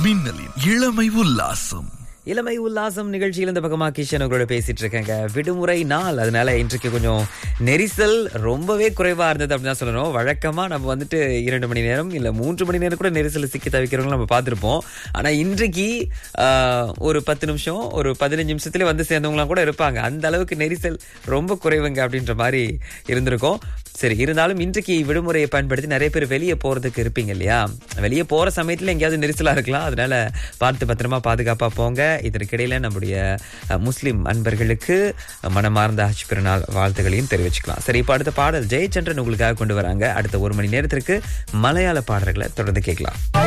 மின்னலின் இளமை உல்லாசம் இளமை உல்லாசம் நிகழ்ச்சியில் இந்த பக்கமா கிஷன் உங்களோட பேசிட்டு இருக்கேங்க விடுமுறை நாள் அதனால இன்றைக்கு கொஞ்சம் நெரிசல் ரொம்பவே குறைவா இருந்தது அப்படின்னு தான் சொல்லணும் வழக்கமா நம்ம வந்துட்டு இரண்டு மணி நேரம் இல்ல மூன்று மணி நேரம் கூட நெரிசல் சிக்கி தவிக்கிறவங்க நம்ம பார்த்திருப்போம் ஆனா இன்றைக்கு ஆஹ், ஒரு பத்து நிமிஷம் ஒரு பதினஞ்சு நிமிஷத்துல வந்து சேர்ந்தவங்களாம் கூட இருப்பாங்க அந்த அளவுக்கு நெரிசல் ரொம்ப குறைவுங்க அப்படின்ற மாதிரி இருந்திருக்கும் சரி இருந்தாலும் இன்றைக்கு விடுமுறையை பயன்படுத்தி நிறைய பேர் வெளியே போறதுக்கு இருப்பீங்க இல்லையா வெளியே போற சமயத்துல எங்கேயாவது நெரிசலா இருக்கலாம் அதனால பார்த்து பத்திரமா பாதுகாப்பா போங்க இதற்கிடையில நம்முடைய அஹ், முஸ்லிம் அன்பர்களுக்கு மனமார்ந்த ஹஜ் பெருநாள் வாழ்த்துக்களையும் தெரிவிச்சுக்கலாம் சரி இப்போ அடுத்த பாடல் ஜெயச்சந்திரன் உங்களுக்காக கொண்டு வராங்க அடுத்த ஒரு மணி நேரத்திற்கு மலையாள பாடல்களை தொடர்ந்து கேட்கலாம்